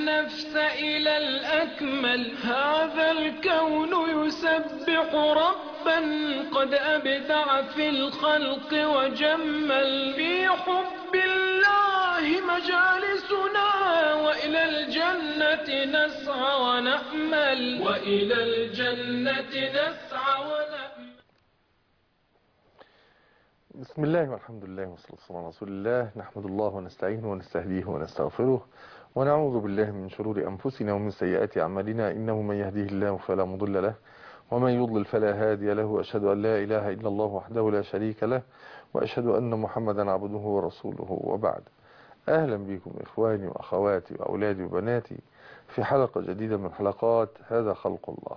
النفس إلى الأكمل هذا الكون يسبح ربا قد أبدع في الخلق وجمل في حب الله مجالسنا وإلى الجنة نسعى ونأمل وإلى الجنة نسعى ونأمل بسم الله والحمد لله والصلاة والسلام على رسول الله نحمد الله ونستعينه ونستهديه ونستغفره ونعوذ بالله من شرور أنفسنا ومن سيئات أعمالنا إنه من يهديه الله فلا مضل له ومن يضلل فلا هادي له وأشهد أن لا إله إلا الله وحده لا شريك له وأشهد أن محمدا عبده ورسوله وبعد أهلا بكم إخواني وأخواتي وأولادي وبناتي في حلقة جديدة من حلقات هذا خلق الله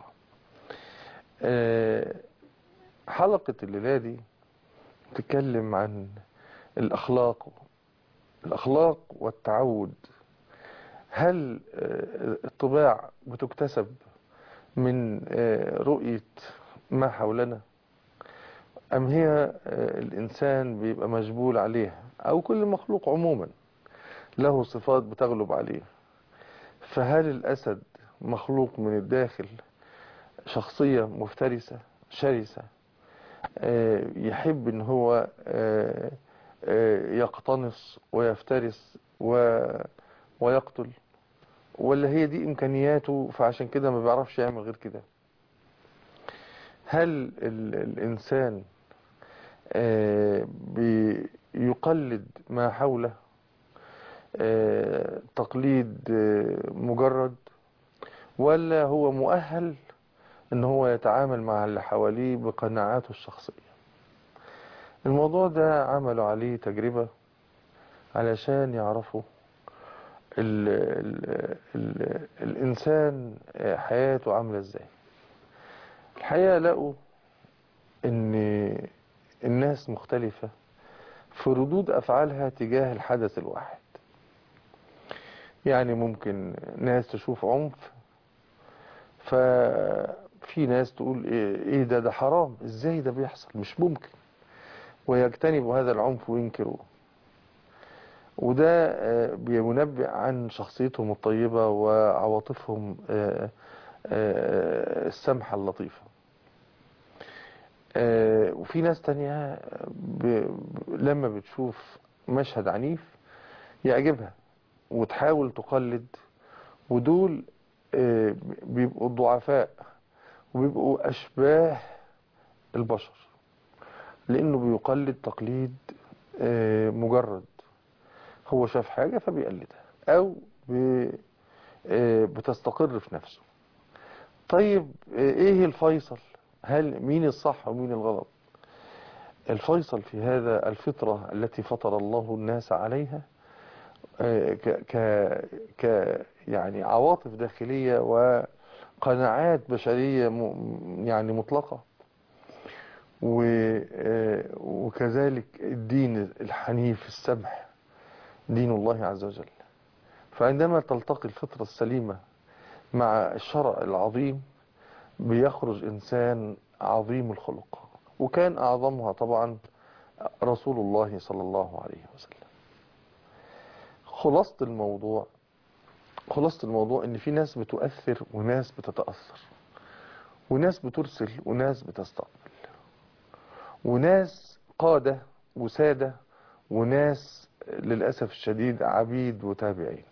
أه حلقة الليلة دي تتكلم عن الأخلاق الأخلاق والتعود هل الطباع بتكتسب من رؤية ما حولنا أم هي الإنسان بيبقى مجبول عليها أو كل مخلوق عموما له صفات بتغلب عليه فهل الأسد مخلوق من الداخل شخصية مفترسة شرسة يحب ان هو يقتنص ويفترس ويقتل ولا هي دي امكانياته فعشان كده ما بيعرفش يعمل غير كده هل الانسان بيقلد ما حوله تقليد مجرد ولا هو مؤهل ان هو يتعامل مع اللي حواليه بقناعاته الشخصية الموضوع ده عملوا عليه تجربة علشان يعرفوا ال ال ال الانسان حياته عاملة ازاي الحقيقة لقوا ان الناس مختلفة في ردود افعالها تجاه الحدث الواحد يعني ممكن ناس تشوف عنف ف في ناس تقول ايه ده ده حرام ازاي ده بيحصل مش ممكن ويجتنبوا هذا العنف وينكروه وده بينبئ عن شخصيتهم الطيبة وعواطفهم السمحة اللطيفة وفي ناس تانية لما بتشوف مشهد عنيف يعجبها وتحاول تقلد ودول بيبقوا الضعفاء وبيبقوا أشباه البشر لأنه بيقلد تقليد مجرد هو شاف حاجة فبيقلدها أو بتستقر في نفسه طيب إيه الفيصل هل مين الصح ومين الغلط الفيصل في هذا الفطرة التي فطر الله الناس عليها ك ك ك يعني عواطف داخلية و قناعات بشرية يعني مطلقة وكذلك الدين الحنيف السمح دين الله عز وجل فعندما تلتقي الفطرة السليمة مع الشرع العظيم بيخرج إنسان عظيم الخلق وكان أعظمها طبعا رسول الله صلى الله عليه وسلم خلاصة الموضوع خلاصة الموضوع ان في ناس بتؤثر وناس بتتأثر وناس بترسل وناس بتستقبل وناس قادة وسادة وناس للأسف الشديد عبيد وتابعين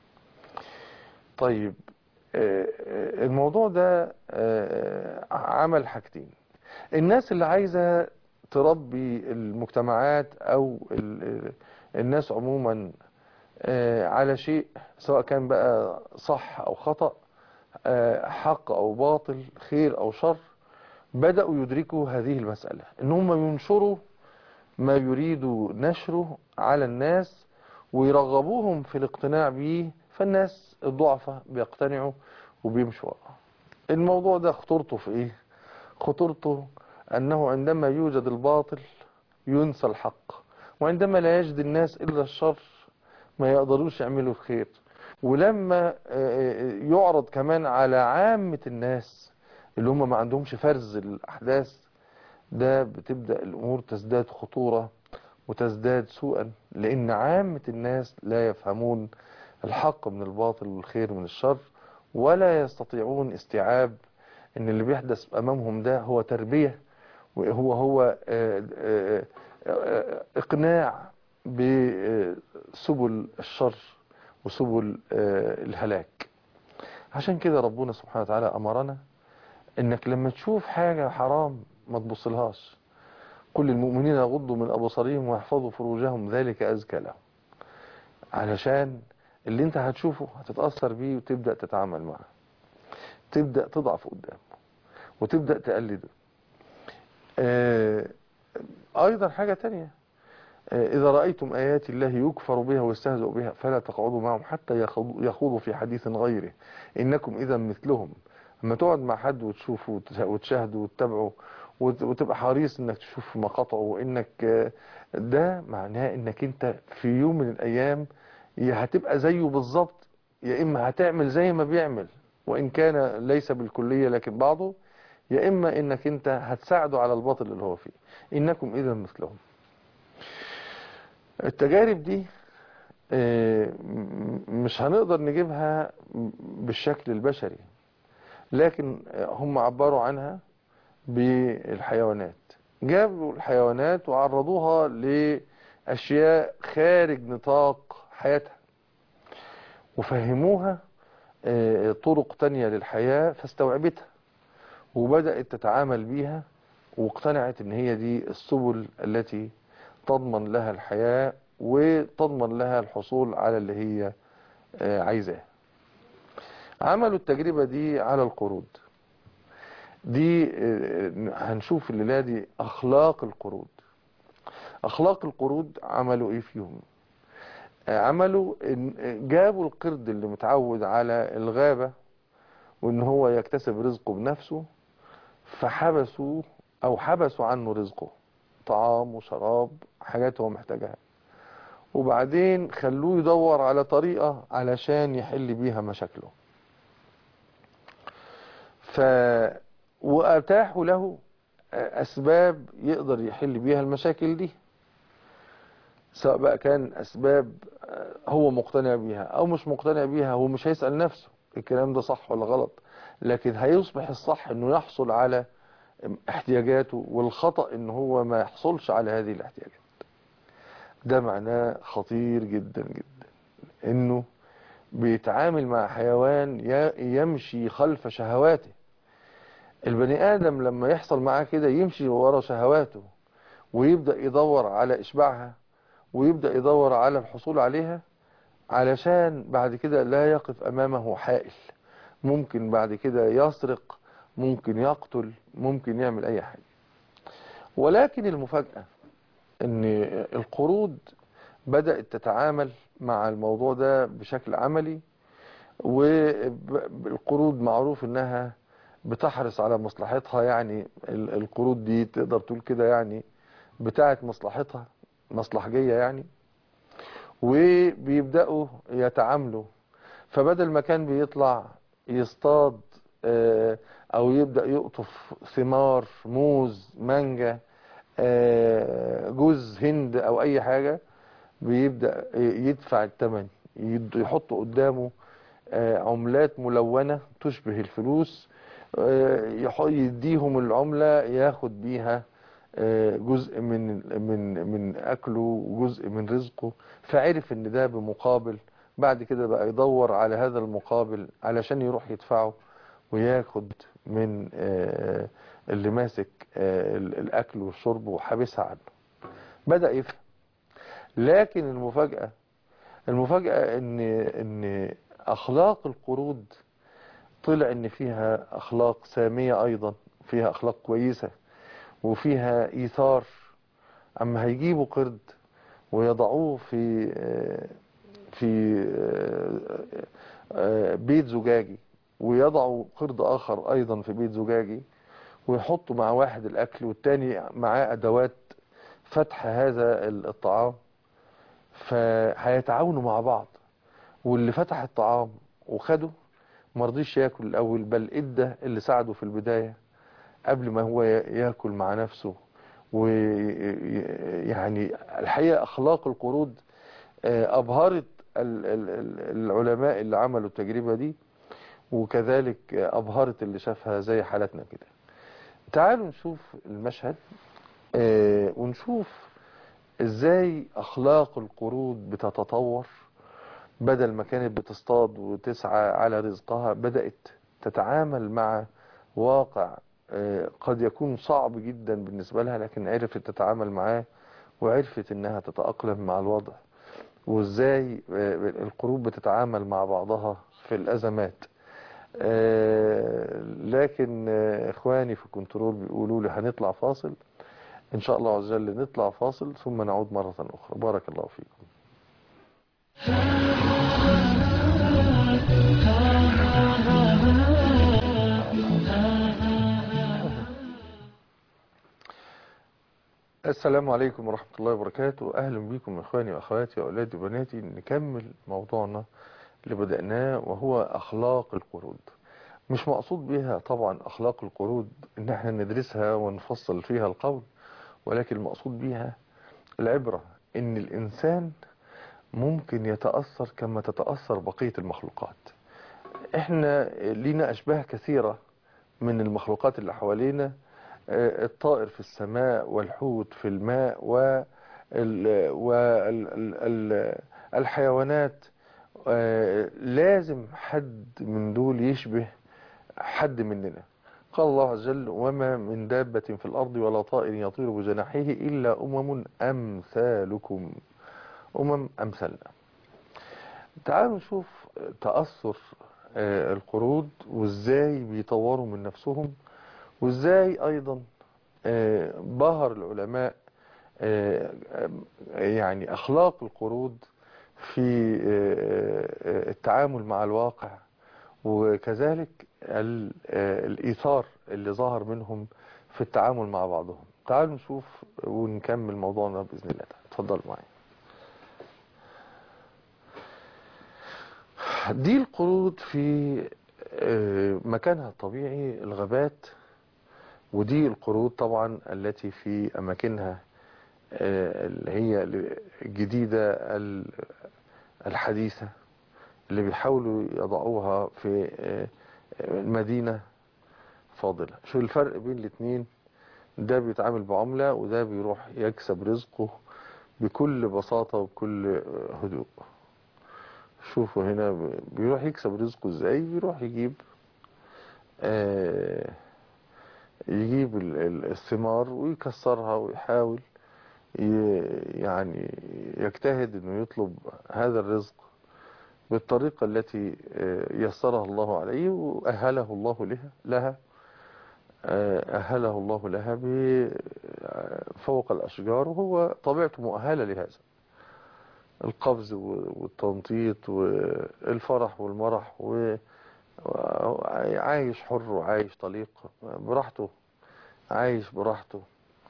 طيب الموضوع ده عمل حاجتين الناس اللي عايزة تربي المجتمعات او الناس عموما على شيء سواء كان بقى صح أو خطأ حق أو باطل خير أو شر بدأوا يدركوا هذه المسألة إن هم ينشروا ما يريدوا نشره على الناس ويرغبوهم في الاقتناع به فالناس الضعفة بيقتنعوا وبيمشوا وراه الموضوع ده خطورته في ايه خطورته انه عندما يوجد الباطل ينسى الحق وعندما لا يجد الناس الا الشر ما يقدروش يعملوا الخير ولما يعرض كمان على عامة الناس اللي هم ما عندهمش فرز الأحداث ده بتبدأ الأمور تزداد خطورة وتزداد سوءا لأن عامة الناس لا يفهمون الحق من الباطل والخير من الشر ولا يستطيعون استيعاب ان اللي بيحدث امامهم ده هو تربية وهو هو آه، آه، آه، اقناع بسبل الشر وسبل آه، الهلاك عشان كده ربنا سبحانه وتعالى امرنا انك لما تشوف حاجة حرام ما تبصلهاش كل المؤمنين يغضوا من ابصارهم ويحفظوا فروجهم ذلك ازكى لهم علشان اللي انت هتشوفه هتتأثر بيه وتبدأ تتعامل معه تبدأ تضعف قدامه وتبدأ تقلده آه، ايضا حاجة تانية آه، اذا رأيتم ايات الله يكفر بها ويستهزأ بها فلا تقعدوا معهم حتى يخوضوا يخوضوا في حديث غيره انكم اذا مثلهم اما تقعد مع حد وتشوفه وت- وتشاهده وتتابعه وت- وتبقى حريص انك تشوف مقاطعه وانك آه، ده معناه انك انت في يوم من الايام يا هتبقى زيه بالظبط يا اما هتعمل زي ما بيعمل وان كان ليس بالكلية لكن بعضه يا اما انك انت هتساعده على الباطل اللي هو فيه انكم اذا مثلهم التجارب دي آه، م- مش هنقدر نجيبها بالشكل البشري لكن هم عبروا عنها بالحيوانات جابوا الحيوانات وعرضوها لأشياء خارج نطاق حياتها وفهموها آه، طرق تانية للحياة فاستوعبتها وبدأت تتعامل بيها واقتنعت ان هي دي السبل التي تضمن لها الحياة وتضمن لها الحصول على اللي هي آه، عايزاه عملوا التجربة دي على القرود دي آه، هنشوف الليلة دي أخلاق القرود أخلاق القرود عملوا إيه فيهم آه، عملوا إن- جابوا القرد اللي متعود على الغابة وإن هو يكتسب رزقه بنفسه فحبسوا أو حبسوا عنه رزقه طعام وشراب حاجات هو محتاجها وبعدين خلوه يدور على طريقة علشان يحل بيها مشاكله ف وأتاحوا له أسباب يقدر يحل بيها المشاكل دي سواء بقى كان أسباب هو مقتنع بيها أو مش مقتنع بيها هو مش هيسأل نفسه الكلام ده صح ولا غلط لكن هيصبح الصح انه يحصل على احتياجاته والخطأ ان هو ما يحصلش على هذه الاحتياجات ده معناه خطير جدا جدا انه بيتعامل مع حيوان ي- يمشي خلف شهواته البني ادم لما يحصل معاه كده يمشي ورا شهواته ويبدأ يدور على اشباعها ويبدأ يدور على الحصول عليها علشان بعد كده لا يقف امامه حائل ممكن بعد كده يسرق ممكن يقتل ممكن يعمل اي حاجة ولكن المفاجأة ان القرود بدأت تتعامل مع الموضوع ده بشكل عملي والقرود معروف انها بتحرص على مصلحتها يعني ال- القرود دي تقدر تقول كده يعني بتاعت مصلحتها مصلحجية يعني وبيبدأوا يتعاملوا فبدل ما كان بيطلع يصطاد آه، او يبدأ يقطف ثمار موز مانجا آه، جوز هند او اي حاجة بيبدأ يدفع الثمن يد- يحط قدامه آه، عملات ملونة تشبه الفلوس آه، يح- يديهم العملة ياخد بيها آه، جزء من من من اكله وجزء من رزقه فعرف ان ده بمقابل بعد كده بقى يدور على هذا المقابل علشان يروح يدفعه وياخد من آه، اللي ماسك آه، ال- الاكل والشرب وحابسها عنه بدأ يفهم لكن المفاجأة المفاجأة ان ان اخلاق القرود طلع ان فيها اخلاق سامية ايضا فيها اخلاق كويسة وفيها ايثار اما هيجيبوا قرد ويضعوه في آه، في آه، آه، بيت زجاجي ويضعوا قرد اخر ايضا في بيت زجاجي ويحطوا مع واحد الاكل والتاني معاه ادوات فتح هذا الطعام فهيتعاونوا مع بعض واللي فتح الطعام وخده مرضيش ياكل الاول بل ادى اللي ساعده في البداية قبل ما هو ياكل مع نفسه ويعني الحقيقة اخلاق القرود آه، ابهرت ال- ال- ال- العلماء اللي عملوا التجربة دي وكذلك أبهرت اللي شافها زي حالتنا كده تعالوا نشوف المشهد آه، ونشوف ازاي اخلاق القرود بتتطور بدل ما كانت بتصطاد وتسعى على رزقها بدأت تتعامل مع واقع آه، قد يكون صعب جدا بالنسبة لها لكن عرفت تتعامل معاه وعرفت انها تتأقلم مع الوضع وازاي آه، القرود بتتعامل مع بعضها في الازمات آه، لكن آه، اخواني في الكنترول بيقولوا لي هنطلع فاصل ان شاء الله عز وجل نطلع فاصل ثم نعود مرة اخرى بارك الله فيكم السلام عليكم ورحمة الله وبركاته أهلا بكم إخواني وأخواتي وأولادي وبناتي نكمل موضوعنا اللي بدأناه وهو أخلاق القرود مش مقصود بها طبعا أخلاق القرود إن احنا ندرسها ونفصل فيها القول ولكن المقصود بها العبرة إن الإنسان ممكن يتأثر كما تتأثر بقية المخلوقات احنا لينا أشباه كثيرة من المخلوقات اللي حوالينا آه، الطائر في السماء والحوت في الماء والحيوانات لازم حد من دول يشبه حد مننا قال الله عز وجل وما من دابة في الأرض ولا طائر يطير بجناحيه إلا أمم أمثالكم أمم أمثلنا تعالوا نشوف تأثر آه، القرود وازاي بيطوروا من نفسهم وازاي ايضا آه، بهر العلماء آه، آه، يعني اخلاق القرود في آه، آه، التعامل مع الواقع وكذلك ال- آه، الايثار اللي ظهر منهم في التعامل مع بعضهم تعالوا نشوف ونكمل موضوعنا باذن الله تعالى اتفضلوا معايا دي القرود في آه، مكانها الطبيعي الغابات ودي القرود طبعا التي في أماكنها آه، اللي هي الجديدة ال- الحديثة اللي بيحاولوا يضعوها في آه، المدينة فاضلة شو الفرق بين الاتنين ده بيتعامل بعملة وده بيروح يكسب رزقه بكل بساطة وبكل هدوء شوفوا هنا ب- بيروح يكسب رزقه ازاي بيروح يجيب آه يجيب ال- ال- الثمار ويكسرها ويحاول ي- يعني يجتهد انه يطلب هذا الرزق بالطريقة التي آه، يسرها الله عليه وأهله الله لها لها آه، أهله الله لها ب- آه، فوق الأشجار وهو طبيعته مؤهلة لهذا القفز و- والتنطيط والفرح والمرح و- وعايش حر وعايش طليق براحته عايش براحته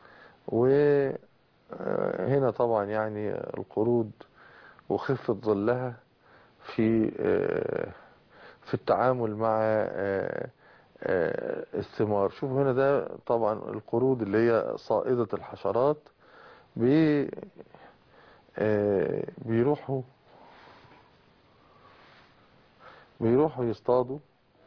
وهنا طبعا يعني القرود وخفة ظلها في آه، في التعامل مع آه، آه، الثمار شوفوا هنا ده طبعا القرود اللي هي صائدة الحشرات بي آه، بيروحوا بيروحوا يصطادوا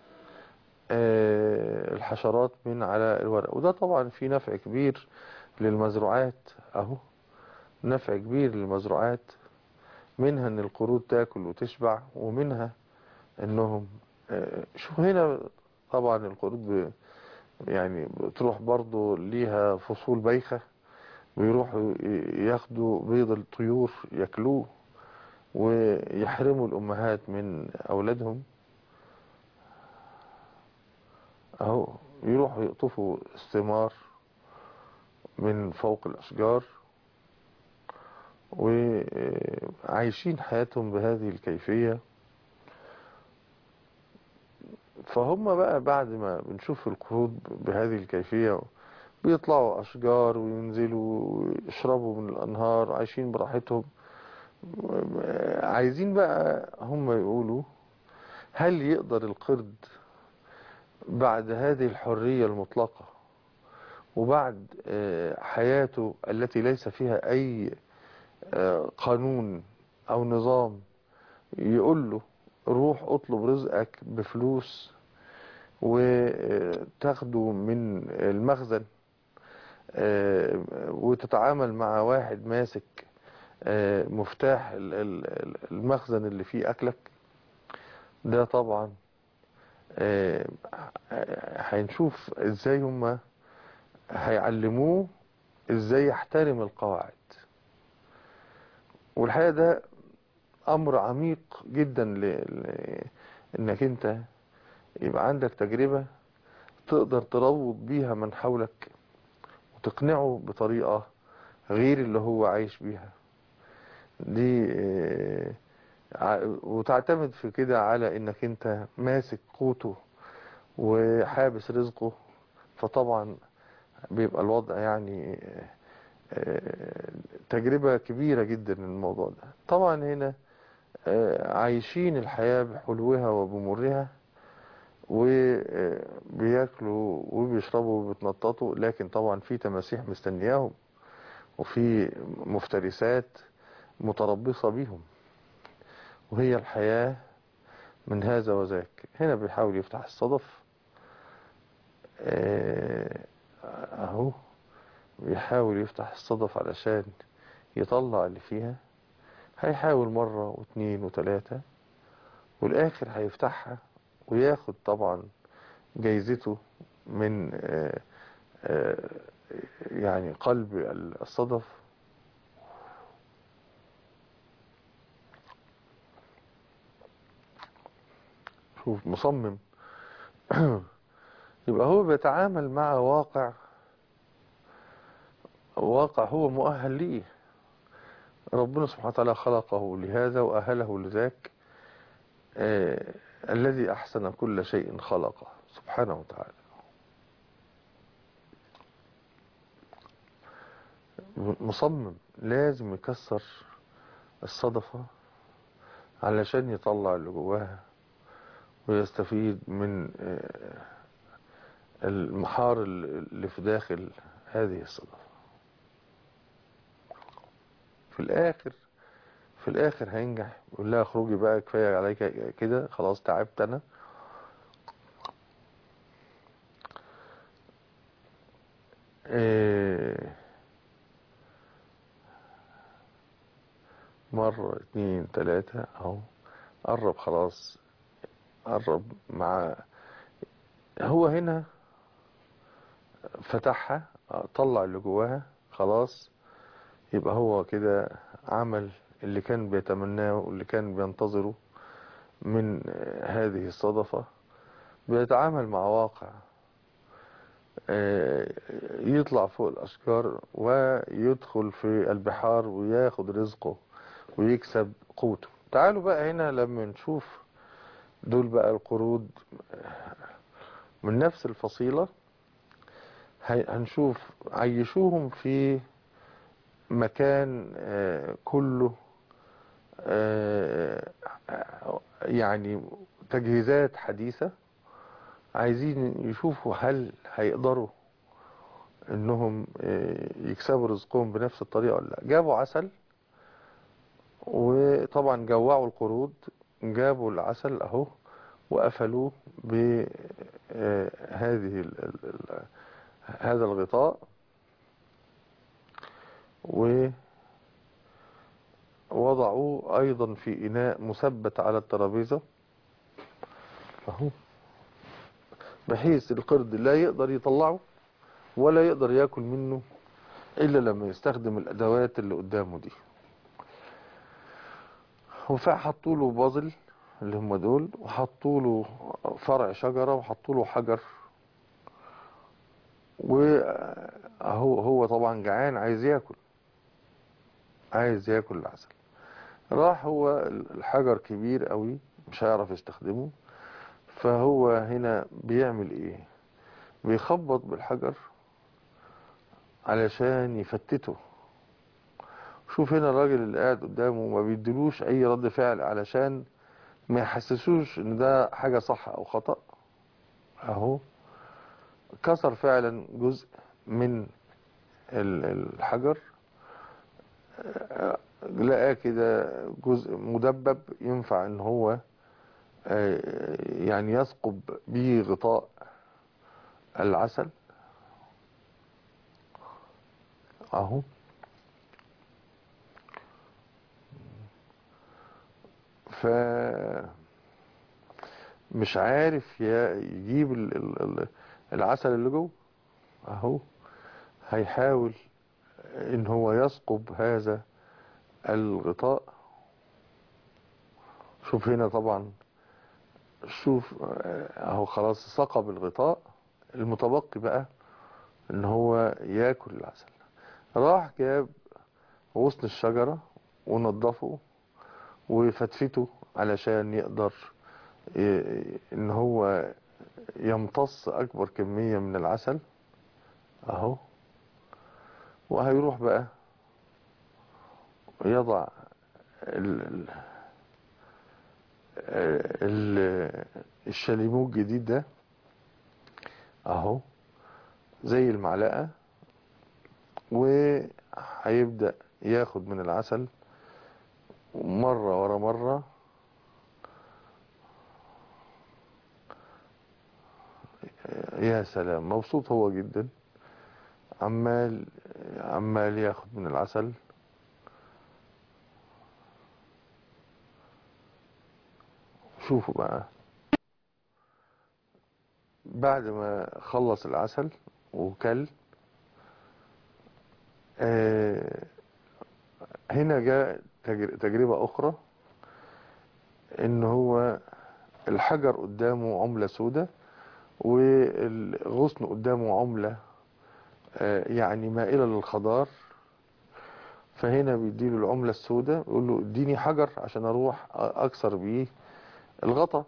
آه، الحشرات من على الورق وده طبعا في نفع كبير للمزروعات اهو نفع كبير للمزروعات منها ان القرود تاكل وتشبع ومنها انهم آه، شوف هنا طبعا القرود ب- يعني بتروح برضو ليها فصول بايخة ويروحوا ي- ياخدوا بيض الطيور ياكلوه ويحرموا الأمهات من أولادهم أهو يروحوا يقطفوا الثمار من فوق الأشجار وعايشين حياتهم بهذه الكيفية فهم بقى بعد ما بنشوف القرود بهذه الكيفية بيطلعوا أشجار وينزلوا يشربوا من الأنهار عايشين براحتهم عايزين بقى هم يقولوا هل يقدر القرد بعد هذه الحرية المطلقة وبعد آه، حياته التي ليس فيها أي آه، قانون أو نظام يقول له روح اطلب رزقك بفلوس وتاخده من المخزن آه، وتتعامل مع واحد ماسك آه، مفتاح ال- ال- المخزن اللي فيه أكلك ده طبعا آه، هنشوف ازاي هما هيعلموه ازاي يحترم القواعد والحقيقة ده امر عميق جدا ل... ل... انك انت يبقى عندك تجربة تقدر تروض بيها من حولك وتقنعه بطريقة غير اللي هو عايش بيها دي آه، ع- وتعتمد في كده على انك انت ماسك قوته وحابس رزقه فطبعا بيبقى الوضع يعني آه، آه، تجربة كبيرة جدا الموضوع ده طبعا هنا آه، عايشين الحياة بحلوها وبمرها وبياكلوا وبيشربوا وبيتنططوا لكن طبعا في تماسيح مستنياهم وفي مفترسات متربصة بيهم وهي الحياة من هذا وذاك هنا بيحاول يفتح الصدف آه، اهو بيحاول يفتح الصدف علشان يطلع اللي فيها هيحاول مرة واثنين وثلاثة والاخر هيفتحها وياخد طبعا جايزته من آه، آه، يعني قلب الصدف شوف مصمم يبقى هو بيتعامل مع واقع واقع هو مؤهل ليه ربنا سبحانه وتعالى خلقه لهذا وأهله لذاك آه الذي أحسن كل شيء خلقه سبحانه وتعالى مصمم لازم يكسر الصدفة علشان يطلع اللي جواها ويستفيد من آه، المحار اللي في داخل هذه الصدفة في الآخر في الآخر هينجح يقول لها اخرجي بقى كفاية عليك كده خلاص تعبت أنا إيه مرة اتنين تلاتة اهو قرب خلاص قرب مع هو هنا فتحها طلع اللي جواها خلاص يبقى هو كده عمل اللي كان بيتمناه واللي كان بينتظره من هذه الصدفة بيتعامل مع واقع آه، يطلع فوق الأشجار ويدخل في البحار وياخد رزقه ويكسب قوته تعالوا بقى هنا لما نشوف دول بقى القرود من نفس الفصيلة هي- هنشوف عيشوهم في مكان آه، كله آه، يعني تجهيزات حديثة عايزين يشوفوا هل هيقدروا انهم آه، يكسبوا رزقهم بنفس الطريقة ولا لا جابوا عسل وطبعا جوعوا القرود جابوا العسل اهو وقفلوه بهذه هذا الغطاء ووضعوه ايضا في اناء مثبت على الترابيزة اهو بحيث القرد لا يقدر يطلعه ولا يقدر ياكل منه الا لما يستخدم الادوات اللي قدامه دي وحطوا له بازل اللي هم دول وحطوا له فرع شجرة وحطوا له حجر وهو هو طبعا جعان عايز ياكل عايز ياكل العسل راح هو الحجر كبير قوي مش هيعرف يستخدمه فهو هنا بيعمل ايه بيخبط بالحجر علشان يفتته شوف هنا الراجل اللي قاعد قدامه ما بيدلوش اي رد فعل علشان ما يحسسوش ان ده حاجة صح او خطأ اهو كسر فعلا جزء من ال- الحجر لقاه كده جزء مدبب ينفع ان هو آه، يعني يثقب به غطاء العسل اهو ف مش عارف ي- يجيب ال- ال- ال- العسل اللي جوه اهو هيحاول ان هو يثقب هذا الغطاء شوف هنا طبعا شوف آه، اهو خلاص ثقب الغطاء المتبقي بقى ان هو ياكل العسل راح جاب غصن الشجرة ونضفه وفتفته علشان يقدر ي- ان هو يمتص اكبر كمية من العسل اهو وهيروح بقى يضع ال ال ال الشاليمو الجديد ده اهو زي المعلقة وهيبدأ ياخد من العسل مرة ورا مرة يا سلام مبسوط هو جدا عمال عمال ياخد من العسل شوفوا بقى بعد ما خلص العسل وكل آه هنا جاء تجر- تجربة أخرى إن هو الحجر قدامه عملة سودة والغصن قدامه عملة آه، يعني مائلة للخضار فهنا بيديله العملة السوداء يقول له اديني حجر عشان اروح اكسر بيه الغطا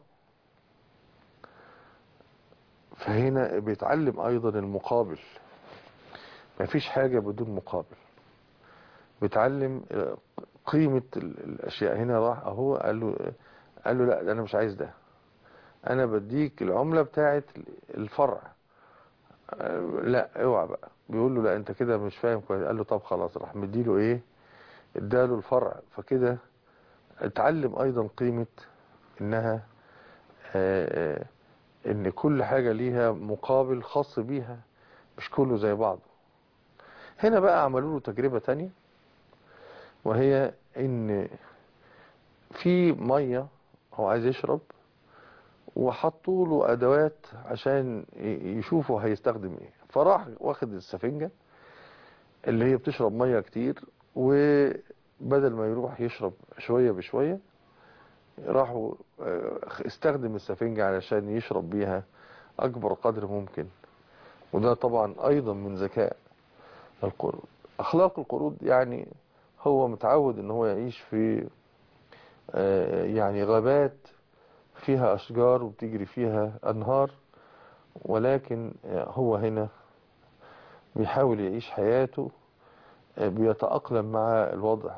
فهنا بيتعلم ايضا المقابل مفيش حاجة بدون مقابل بيتعلم آه، قيمة ال- الاشياء هنا راح اهو قال له قال له لا ده انا مش عايز ده انا بديك العملة بتاعت الفرع آه، لا اوعى بقى بيقول له لا انت كده مش فاهم كويس قال له طب خلاص راح مديله ايه اداله الفرع فكده اتعلم ايضا قيمة انها آه، آه، ان كل حاجة ليها مقابل خاص بيها مش كله زي بعضه هنا بقى عملوا له تجربة تانية وهي ان في مية هو عايز يشرب وحطوا له ادوات عشان ي- يشوفوا هيستخدم ايه فراح واخد السفنجة اللي هي بتشرب مية كتير وبدل ما يروح يشرب شوية بشوية راحوا آه، استخدم السفنجة علشان يشرب بيها اكبر قدر ممكن وده طبعا ايضا من ذكاء القرود اخلاق القرود يعني هو متعود ان هو يعيش في آه، يعني غابات فيها أشجار وبتجري فيها أنهار ولكن هو هنا بيحاول يعيش حياته بيتأقلم مع الوضع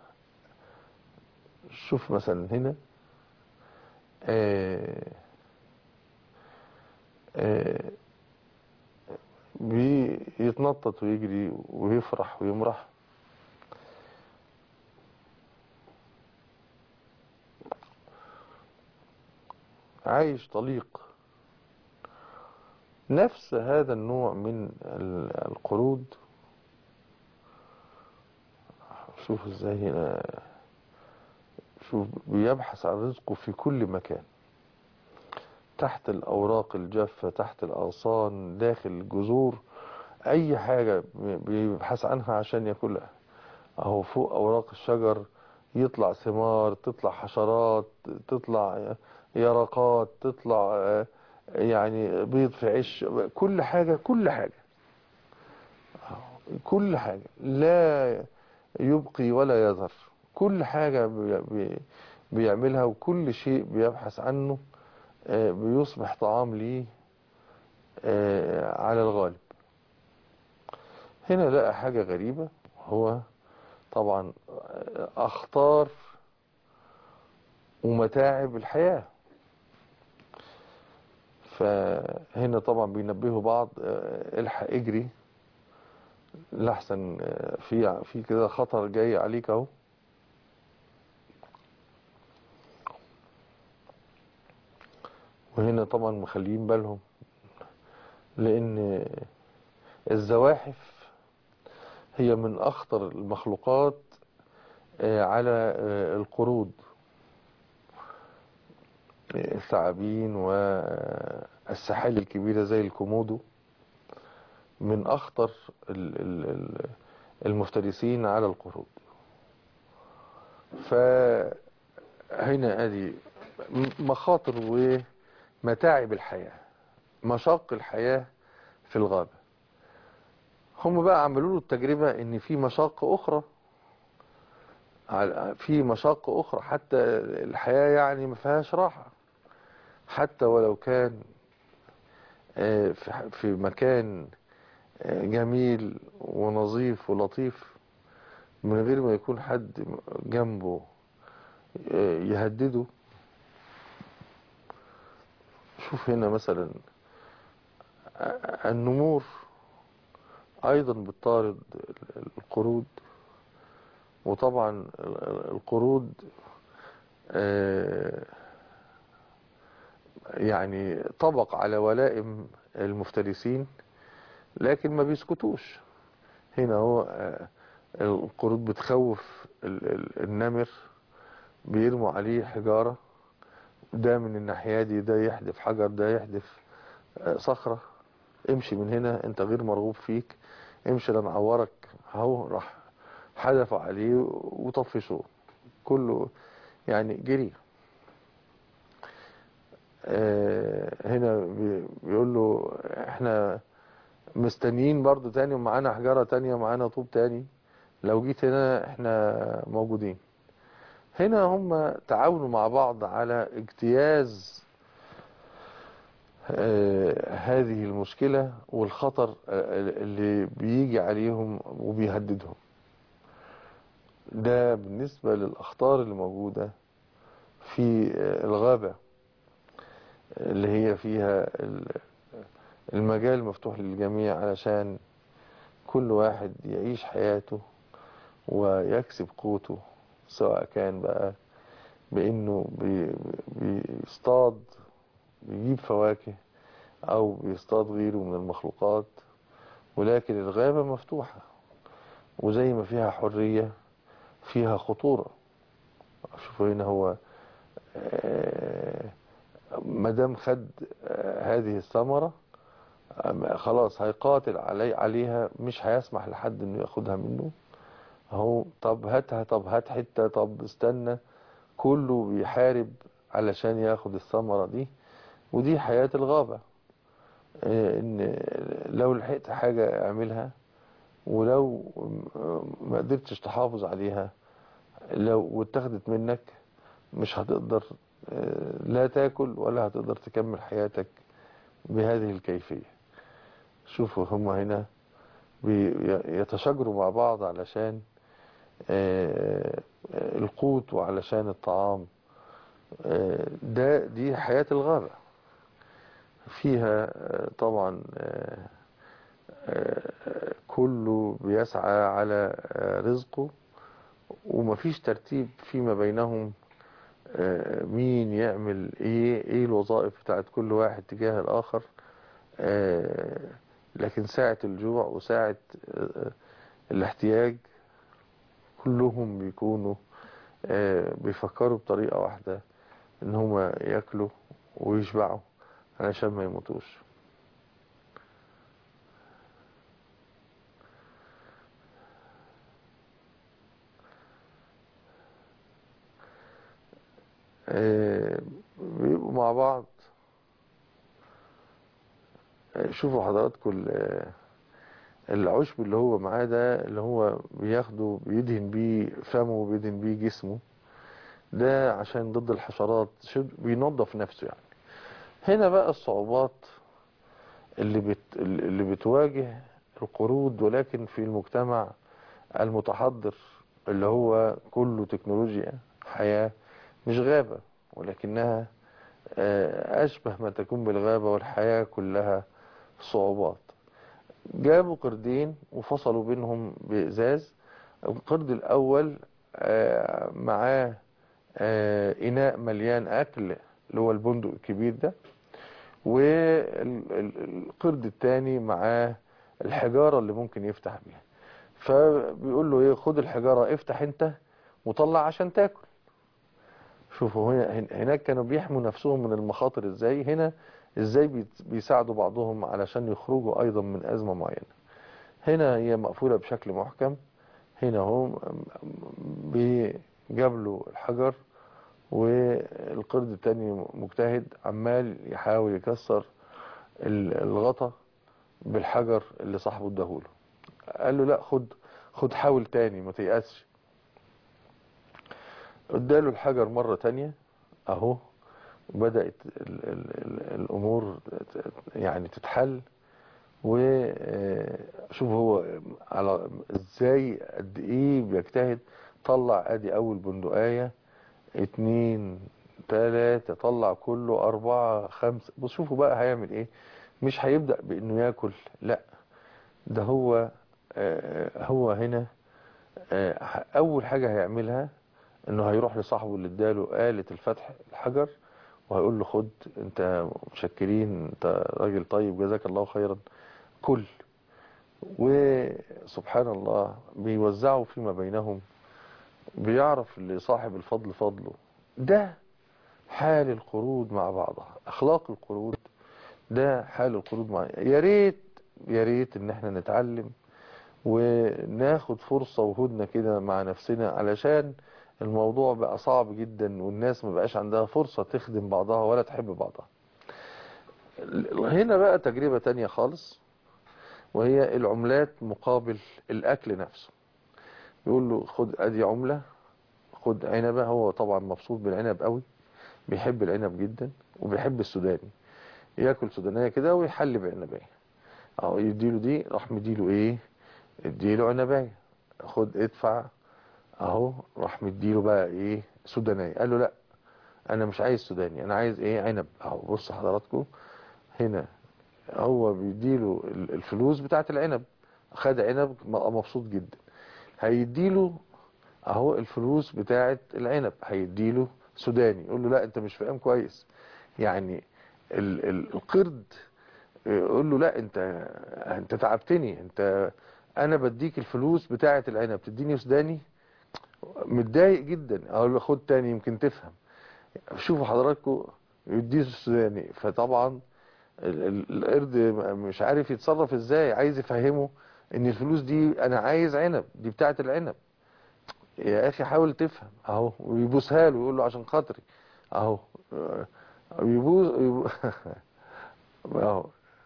شوف مثلا هنا آه، آه، بيتنطط ويجري ويفرح ويمرح عايش طليق نفس هذا النوع من ال- القرود شوف ازاي هنا شوف بيبحث عن رزقه في كل مكان تحت الأوراق الجافة تحت الأغصان داخل الجذور أي حاجة بيبحث عنها عشان ياكلها أهو فوق أوراق الشجر يطلع ثمار تطلع حشرات تطلع يرقات تطلع آه، يعني بيض في عش كل حاجة كل حاجة كل حاجة لا يبقي ولا يذر كل حاجة بي- بي- بيعملها وكل شيء بيبحث عنه آه، بيصبح طعام ليه آه، على الغالب هنا لقى حاجة غريبة هو طبعا آه، أخطار ومتاعب الحياة فهنا طبعا بينبهوا بعض آه، الحق اجري لحسن آه، في في كده خطر جاي عليك اهو وهنا طبعا مخليين بالهم لأن الزواحف هي من أخطر المخلوقات آه، على آه، القرود الثعابين والسحالي الكبيرة زي الكومودو من أخطر ال- ال- ال- المفترسين على القرود فهنا ادي مخاطر ومتاعب الحياة مشاق الحياة في الغابة هم بقى عملوا له التجربة ان في مشاق اخرى على- في مشاق اخرى حتى الحياة يعني ما فيهاش راحة حتى ولو كان آه، في- في مكان آه، جميل ونظيف ولطيف من غير ما يكون حد جنبه آه، يهدده شوف هنا مثلا آه، النمور ايضا بتطارد القرود وطبعا القرود آه، يعني طبق على ولائم المفترسين لكن ما بيسكتوش هنا هو آه، القرود بتخوف ال- ال- النمر بيرموا عليه حجارة ده من الناحية دي ده يحدف حجر ده يحدف آه، صخرة امشي من هنا انت غير مرغوب فيك امشي لا نعورك اهو راح حدفوا عليه وطفشوه كله يعني جري آه، هنا بي- بيقول له احنا مستنيين برضو تاني ومعانا حجارة تانية ومعانا طوب تاني لو جيت هنا احنا موجودين هنا هم تعاونوا مع بعض على اجتياز آه، هذه المشكلة والخطر آه، اللي بيجي عليهم وبيهددهم ده بالنسبة للأخطار اللي موجودة في آه، الغابة اللي هي فيها ال- المجال مفتوح للجميع علشان كل واحد يعيش حياته ويكسب قوته سواء كان بقى بأنه بي- بيصطاد بيجيب فواكه أو بيصطاد غيره من المخلوقات ولكن الغابة مفتوحة وزي ما فيها حرية فيها خطورة شوفوا هنا هو آه، مادام خد آه، هذه الثمرة آه، خلاص هيقاتل علي عليها مش هيسمح لحد انه ياخدها منه اهو طب هاتها طب هات حتة طب استنى كله بيحارب علشان ياخد الثمرة دي ودي حياة الغابة آه، ان لو لحقت حاجة اعملها ولو ما قدرتش تحافظ عليها لو واتخذت منك مش هتقدر آه، لا تاكل ولا هتقدر تكمل حياتك بهذه الكيفية شوفوا هم هنا بيتشاجروا مع بعض علشان آه، آه، القوت وعلشان الطعام آه، ده دي حياة الغابة فيها آه، طبعا آه، آه، كله بيسعى على آه، رزقه ومفيش ترتيب فيما بينهم آه، مين يعمل ايه ايه الوظائف بتاعت كل واحد تجاه الاخر آه، لكن ساعة الجوع وساعة آه، الاحتياج كلهم بيكونوا آه، بيفكروا بطريقة واحدة ان هما ياكلوا ويشبعوا علشان ما يموتوش آه، بيبقوا مع بعض آه، شوفوا حضراتكم ال- العشب اللي هو معاه ده اللي هو بياخده بيدهن بيه فمه وبيدهن بيه جسمه ده عشان ضد الحشرات شو- بينظف نفسه يعني هنا بقى الصعوبات اللي بت اللي بتواجه القرود ولكن في المجتمع المتحضر اللي هو كله تكنولوجيا حياة مش غابة ولكنها آه، أشبه ما تكون بالغابة والحياة كلها صعوبات جابوا قردين وفصلوا بينهم بإزاز القرد الأول آه، معاه آه، إناء مليان أكل اللي هو البندق الكبير ده والقرد التاني معاه الحجارة اللي ممكن يفتح بيها فبيقول له ايه خد الحجارة افتح انت وطلع عشان تاكل شوفوا هنا هن- هناك كانوا بيحموا نفسهم من المخاطر ازاي هنا ازاي بيت- بيساعدوا بعضهم علشان يخرجوا ايضا من ازمة معينة هنا هي مقفولة بشكل محكم هنا هم بيجابلوا الحجر والقرد التاني مجتهد عمال يحاول يكسر ال- الغطا بالحجر اللي صاحبه اداهوله قال له لا خد خد حاول تاني ما تيأسش اداله الحجر مرة تانية اهو بدأت ال ال ال الامور ت- يعني تتحل وشوف هو على ازاي قد ايه بيجتهد طلع ادي اول بندقاية اتنين تلاتة طلع كله اربعة خمسة بص شوفوا بقى هيعمل ايه مش هيبدأ بانه ياكل لا ده هو آه، هو هنا آه، اول حاجة هيعملها انه هيروح لصاحبه اللي اداله آلة الفتح الحجر وهيقول له خد انت مشكرين انت راجل طيب جزاك الله خيرا كل وسبحان الله بيوزعوا فيما بينهم بيعرف لصاحب الفضل فضله ده حال القرود مع بعضها اخلاق القرود ده حال القرود مع يا ريت يا ريت ان احنا نتعلم وناخد فرصة وهدنة كده مع نفسنا علشان الموضوع بقى صعب جدا والناس ما بقاش عندها فرصة تخدم بعضها ولا تحب بعضها هنا بقى تجربة تانية خالص وهي العملات مقابل الأكل نفسه يقول له خد أدي عملة خد عنبة هو طبعا مبسوط بالعنب قوي بيحب العنب جدا وبيحب السوداني ياكل سودانية كده ويحل بعنبية أو يديله دي راح مديله ايه اديله عنباية خد ادفع اهو راح مديله بقى ايه سودانية قال له لا انا مش عايز سوداني انا عايز ايه عنب اهو بص حضراتكم هنا هو بيديله ال- الفلوس بتاعت العنب خد عنب بقى مبسوط جدا هيديله اهو الفلوس بتاعت العنب هيديله سوداني يقول له لا انت مش فاهم كويس يعني ال ال القرد يقول له لا انت انت تعبتني انت انا بديك الفلوس بتاعت العنب تديني سوداني متضايق جدا اقول له خد تاني يمكن تفهم شوفوا حضراتكم يديه السوداني فطبعا ال- ال- القرد مش عارف يتصرف ازاي عايز يفهمه ان الفلوس دي انا عايز عنب دي بتاعت العنب يا اخي حاول تفهم اهو ويبوسها له ويقول له عشان خاطري اهو يبوس يبو- اهو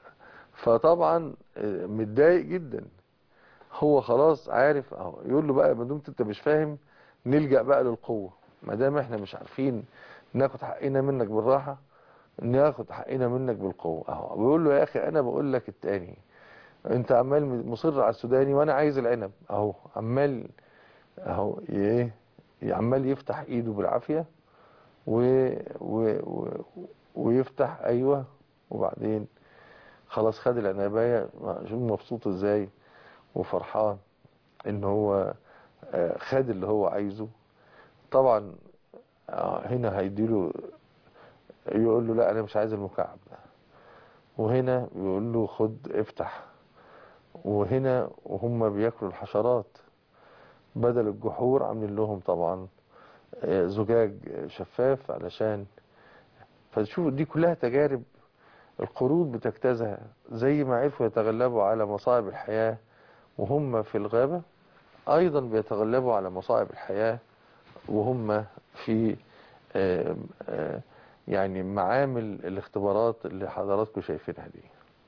فطبعا متضايق جدا هو خلاص عارف اهو يقول له بقى ما دمت انت مش فاهم نلجأ بقى للقوة ما دام احنا مش عارفين ناخد حقنا منك بالراحة ناخد حقنا منك بالقوة اهو بيقول له يا اخي انا بقول لك التاني انت عمال مصر على السوداني وانا عايز العنب اهو عمال اهو ايه عمال يفتح ايده بالعافية و... و... و... ويفتح ايوه وبعدين خلاص خد العنباية شوف مبسوط ازاي وفرحان ان هو آه، خد اللي هو عايزه طبعا آه، هنا هيديله يقول له لا انا مش عايز المكعب ده وهنا يقول له خد افتح وهنا وهم بياكلوا الحشرات بدل الجحور عاملين لهم طبعا آه، زجاج شفاف علشان فتشوف دي كلها تجارب القرود بتجتازها زي ما عرفوا يتغلبوا على مصاعب الحياة وهم في الغابة أيضا بيتغلبوا على مصاعب الحياة وهم في آه، آه، يعني معامل الاختبارات اللي حضراتكم شايفينها دي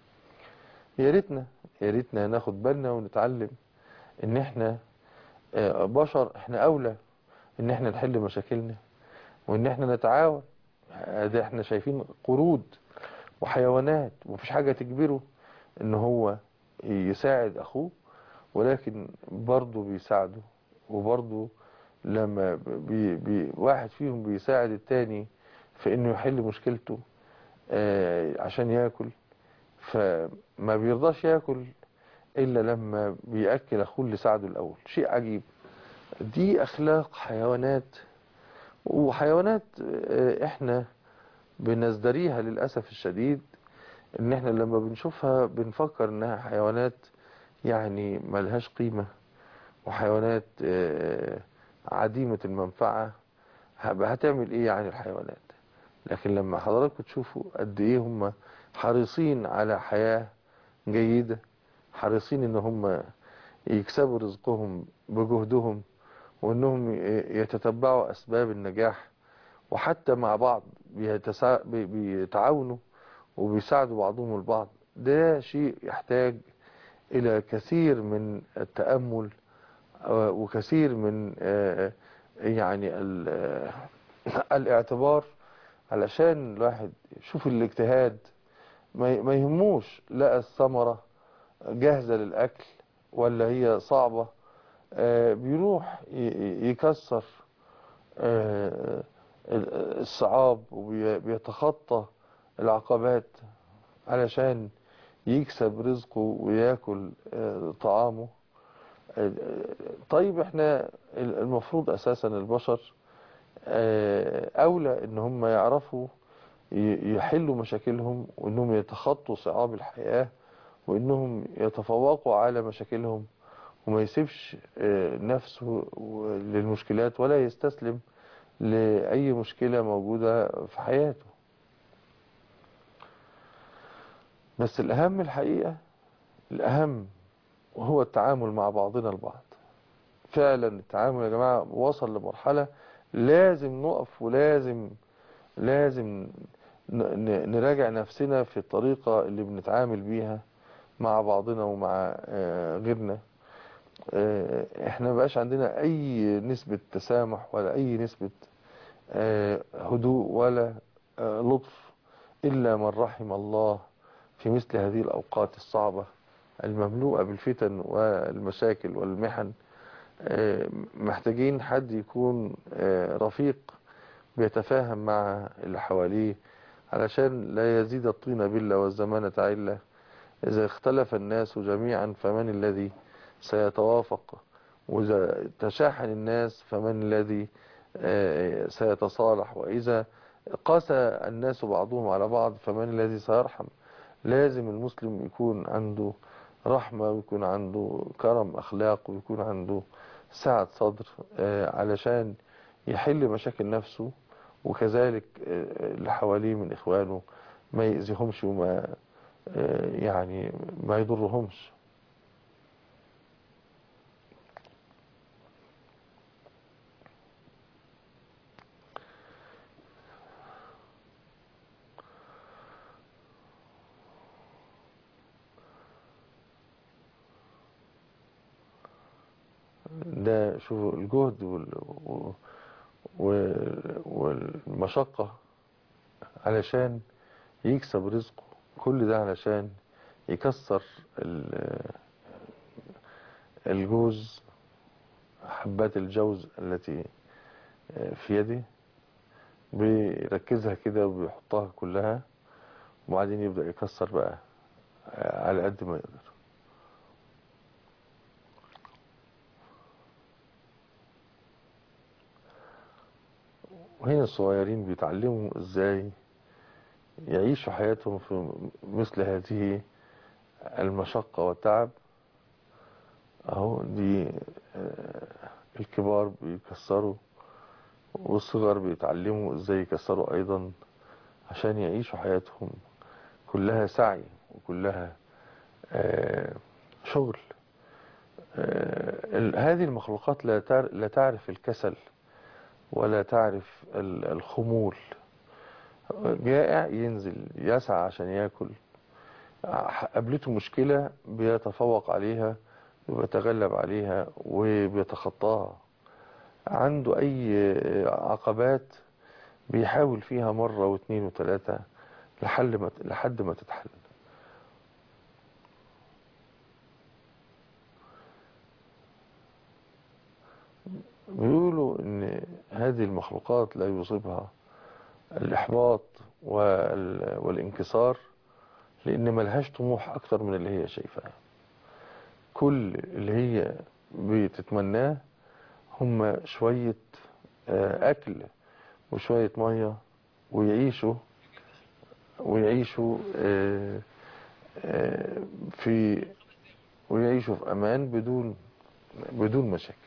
يا ريتنا يا ريتنا ناخد بالنا ونتعلم ان احنا آه، بشر احنا اولى ان احنا نحل مشاكلنا وان احنا نتعاون ده احنا شايفين قرود وحيوانات ومفيش حاجة تجبره ان هو يساعد اخوه ولكن برضه بيساعده وبرضه لما بي بي واحد فيهم بيساعد التاني في انه يحل مشكلته آه عشان ياكل فما بيرضاش ياكل الا لما بياكل اخوه اللي ساعده الاول شيء عجيب دي اخلاق حيوانات وحيوانات آه، احنا بنزدريها للأسف الشديد ان احنا لما بنشوفها بنفكر انها حيوانات يعني ملهاش قيمة وحيوانات آه، عديمة المنفعة هب- هتعمل ايه يعني الحيوانات لكن لما حضراتكم تشوفوا قد ايه هم حريصين على حياة جيدة حريصين ان هم يكسبوا رزقهم بجهدهم وانهم ي- يتتبعوا اسباب النجاح وحتى مع بعض بيتسا... بي- بيتعاونوا وبيساعدوا بعضهم البعض ده شيء يحتاج الى كثير من التأمل آه، وكثير من آه، يعني ال- آه، الاعتبار علشان الواحد يشوف الاجتهاد ما ي- ما يهموش لقى الثمرة جاهزة للأكل ولا هي صعبة آه، بيروح ي- ي- يكسر آه، ال- الصعاب وبيتخطى العقبات علشان يكسب رزقه وياكل آه، طعامه آه، طيب احنا المفروض اساسا البشر آه، اولى ان هم يعرفوا ي- يحلوا مشاكلهم وانهم يتخطوا صعاب الحياة وانهم يتفوقوا على مشاكلهم وما يسيبش آه، نفسه و- للمشكلات ولا يستسلم لأي مشكلة موجودة في حياته بس الأهم الحقيقة الأهم وهو التعامل مع بعضنا البعض فعلا التعامل يا جماعة وصل لمرحلة لازم نقف ولازم لازم ن- ن- نراجع نفسنا في الطريقة اللي بنتعامل بيها مع بعضنا ومع آه، غيرنا آه، احنا مبقاش عندنا اي نسبة تسامح ولا اي نسبة آه، هدوء ولا آه، لطف الا من رحم الله في مثل هذه الاوقات الصعبة المملوءة بالفتن والمشاكل والمحن آه، محتاجين حد يكون آه، رفيق بيتفاهم مع اللي حواليه علشان لا يزيد الطين بلة والزمانة علة إذا اختلف الناس جميعا فمن الذي سيتوافق وإذا تشاحن الناس فمن الذي آه، سيتصالح وإذا قاسى الناس بعضهم على بعض فمن الذي سيرحم لازم المسلم يكون عنده رحمة ويكون عنده كرم أخلاق ويكون عنده سعة صدر آه، علشان يحل مشاكل نفسه وكذلك آه، اللي حواليه من إخوانه ما يأذيهمش وما آه، يعني ما يضرهمش ده شوفوا الجهد وال... و- و- والمشقة علشان يكسب رزقه كل ده علشان يكسر ال- الجوز حبات الجوز التي في يده بيركزها كده وبيحطها كلها وبعدين يبدأ يكسر بقى على قد ما يقدر وهنا الصغيرين بيتعلموا ازاي يعيشوا حياتهم في مثل هذه المشقة والتعب اهو دي آه، الكبار بيكسروا والصغار بيتعلموا ازاي يكسروا ايضا عشان يعيشوا حياتهم كلها سعي وكلها آه، شغل آه، ال- هذه المخلوقات لا تعر- لا تعرف الكسل ولا تعرف ال- الخمول جائع ينزل يسعى عشان ياكل قابلته مشكلة بيتفوق عليها وبيتغلب عليها وبيتخطاها عنده أي عقبات بيحاول فيها مرة واثنين وثلاثة لحد ما لحد ما تتحل بيقولوا ان هذه المخلوقات لا يصيبها الإحباط وال- والانكسار لأن ملهاش طموح أكتر من اللي هي شايفاه كل اللي هي بتتمناه هم شوية آه، أكل وشوية مية ويعيشوا ويعيشوا آه، آه، في ويعيشوا في امان بدون بدون مشاكل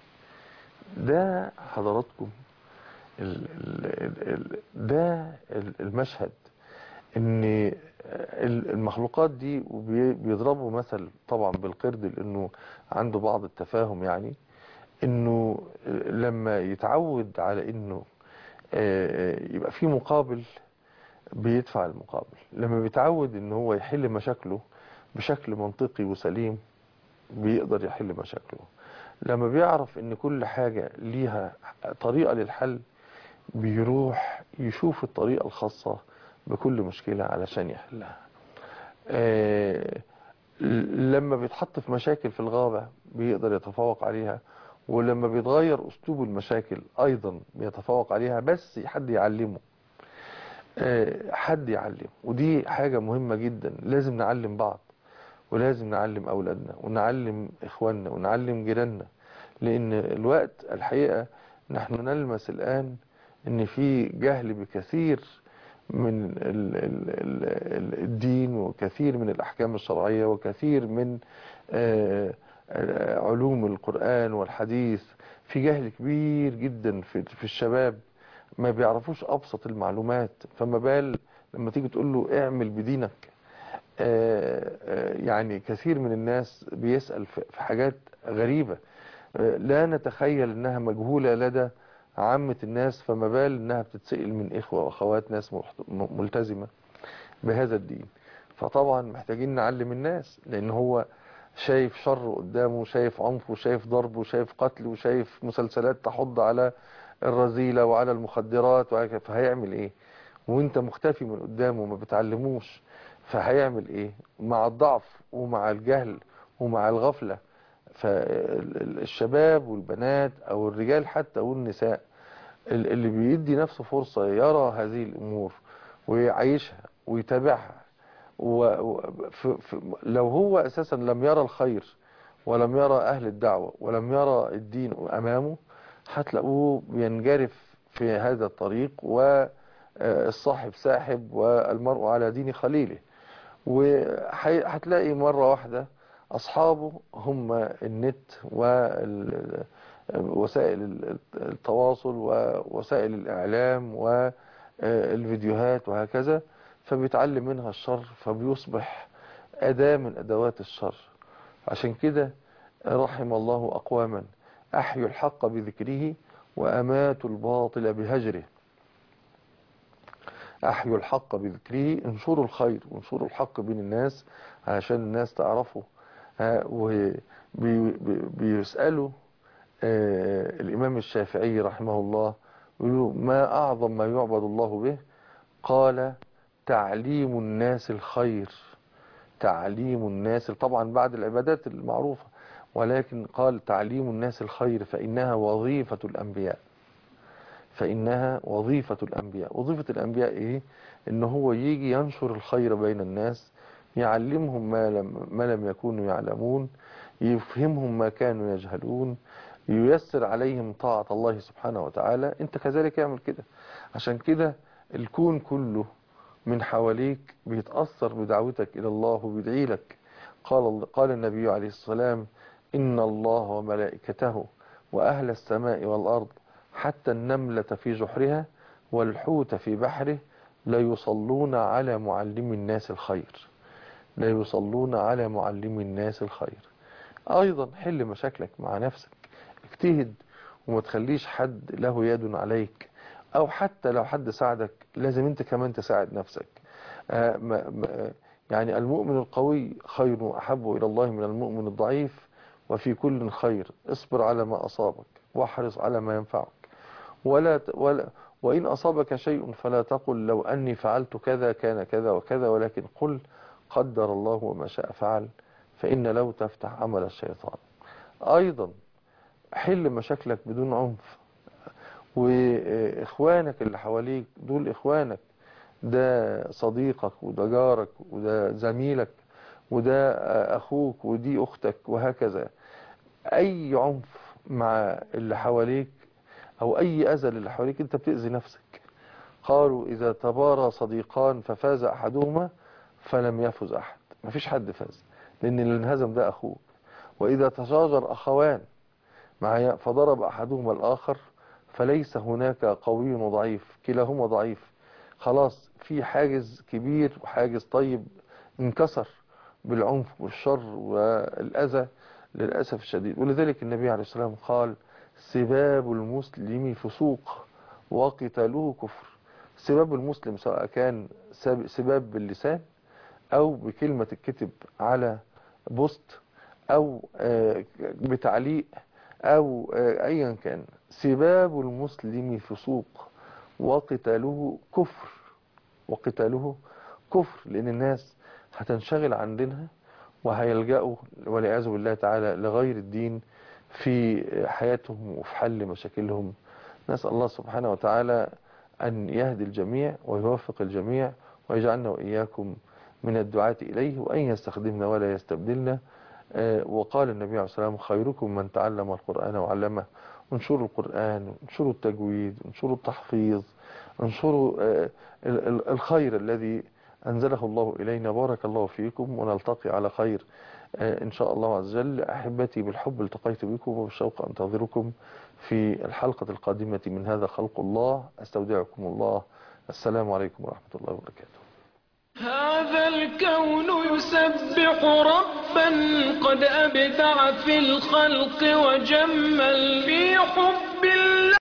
ده حضراتكم ال ال ال ده ال- المشهد ان ال- المخلوقات دي وبي- بيضربوا مثل طبعا بالقرد لانه عنده بعض التفاهم يعني انه لما يتعود على انه آه، يبقى في مقابل بيدفع المقابل لما بيتعود ان هو يحل مشاكله بشكل منطقي وسليم بيقدر يحل مشاكله لما بيعرف ان كل حاجة ليها طريقة للحل بيروح يشوف الطريقة الخاصة بكل مشكلة علشان يحلها آه، لما بيتحط في مشاكل في الغابة بيقدر يتفوق عليها ولما بيتغير أسلوب المشاكل أيضا بيتفوق عليها بس حد يعلمه آه، حد يعلم ودي حاجة مهمة جدا لازم نعلم بعض ولازم نعلم أولادنا ونعلم إخواننا ونعلم جيراننا لأن الوقت الحقيقة نحن نلمس الآن أن في جهل بكثير من ال ال ال الدين وكثير من الأحكام الشرعية وكثير من آه، آه، علوم القرآن والحديث في جهل كبير جدا في في الشباب ما بيعرفوش أبسط المعلومات فما بال لما تيجي تقول له اعمل بدينك آه، آه، يعني كثير من الناس بيسأل في في حاجات غريبة آه، لا نتخيل انها مجهولة لدى عامة الناس فما بال انها بتتسئل من اخوة واخوات ناس محت- م- ملتزمة بهذا الدين فطبعا محتاجين نعلم الناس لان هو شايف شر قدامه شايف عنف وشايف ضرب وشايف قتل وشايف مسلسلات تحض على الرذيلة وعلى المخدرات وهكذا فهيعمل ايه وانت مختفي من قدامه وما بتعلموش فهيعمل ايه مع الضعف ومع الجهل ومع الغفلة فالشباب والبنات او الرجال حتى والنساء ال- اللي بيدي نفسه فرصة يرى هذه الامور ويعيشها ويتابعها و... و... ف... ف... لو هو اساسا لم يرى الخير ولم يرى اهل الدعوة ولم يرى الدين امامه هتلاقوه بينجرف في هذا الطريق والصاحب ساحب والمرء على دين خليله وهتلاقي مرة واحدة أصحابه هم النت ووسائل التواصل ووسائل الإعلام والفيديوهات وهكذا فبيتعلم منها الشر فبيصبح أداة من أدوات الشر عشان كده رحم الله أقواما أحيوا الحق بذكره وأماتوا الباطل بهجره أحيوا الحق بذكره انشروا الخير وانشروا الحق بين الناس علشان الناس تعرفه وبيسألوا الإمام الشافعي رحمه الله يقولوا ما أعظم ما يعبد الله به قال تعليم الناس الخير تعليم الناس طبعا بعد العبادات المعروفة ولكن قال تعليم الناس الخير فإنها وظيفة الأنبياء فإنها وظيفة الأنبياء وظيفة الأنبياء إيه إن هو يجي ينشر الخير بين الناس يعلمهم ما لم, ما لم يكونوا يعلمون يفهمهم ما كانوا يجهلون ييسر عليهم طاعة الله سبحانه وتعالى انت كذلك اعمل كده عشان كده الكون كله من حواليك بيتأثر بدعوتك إلى الله وبيدعي لك قال, قال النبي عليه السلام إن الله وملائكته وأهل السماء والأرض حتى النملة في جحرها والحوت في بحره لا يصلون على معلم الناس الخير لا يصلون على معلم الناس الخير أيضا حل مشاكلك مع نفسك اجتهد وما تخليش حد له يد عليك أو حتى لو حد ساعدك لازم أنت كمان تساعد نفسك آه ما ما يعني المؤمن القوي خير وأحب إلى الله من المؤمن الضعيف وفي كل خير اصبر على ما أصابك واحرص على ما ينفعك ولا ولا وإن أصابك شيء فلا تقل لو أني فعلت كذا كان كذا وكذا ولكن قل قدر الله وما شاء فعل فإن لو تفتح عمل الشيطان أيضا حل مشاكلك بدون عنف وإخوانك اللي حواليك دول إخوانك ده صديقك وده جارك وده زميلك وده أخوك ودي أختك وهكذا أي عنف مع اللي حواليك أو أي أذى اللي حواليك أنت بتأذي نفسك قالوا إذا تبارى صديقان ففاز أحدهما فلم يفز أحد مفيش حد فاز لأن اللي انهزم ده أخوك وإذا تشاجر أخوان معايا فضرب أحدهما الآخر فليس هناك قوي وضعيف كلاهما ضعيف خلاص في حاجز كبير وحاجز طيب انكسر بالعنف والشر والأذى للأسف الشديد ولذلك النبي عليه الصلاة والسلام قال سباب المسلم فسوق وقتاله كفر سباب المسلم سواء كان سب- سباب باللسان أو بكلمة الكتب على بوست أو آه، بتعليق أو آه، أيا كان سباب المسلم فسوق وقتاله كفر وقتاله كفر لأن الناس هتنشغل عن دينها وهيلجأوا والعياذ بالله تعالى لغير الدين في حياتهم وفي حل مشاكلهم نسأل الله سبحانه وتعالى أن يهدي الجميع ويوفق الجميع ويجعلنا وإياكم من الدعاة إليه وأن يستخدمنا ولا يستبدلنا آه، وقال النبي عليه الصلاة والسلام خيركم من تعلم القرآن وعلمه انشروا القرآن انشروا التجويد انشروا التحفيظ انشروا آه، ال- ال- الخير الذي أنزله الله إلينا بارك الله فيكم ونلتقي على خير آه، إن شاء الله عز وجل أحبتي بالحب التقيت بكم وبالشوق أنتظركم في الحلقة القادمة من هذا خلق الله أستودعكم الله السلام عليكم ورحمة الله وبركاته هذا الكون يسبح ربا قد أبدع في الخلق وجمل في حب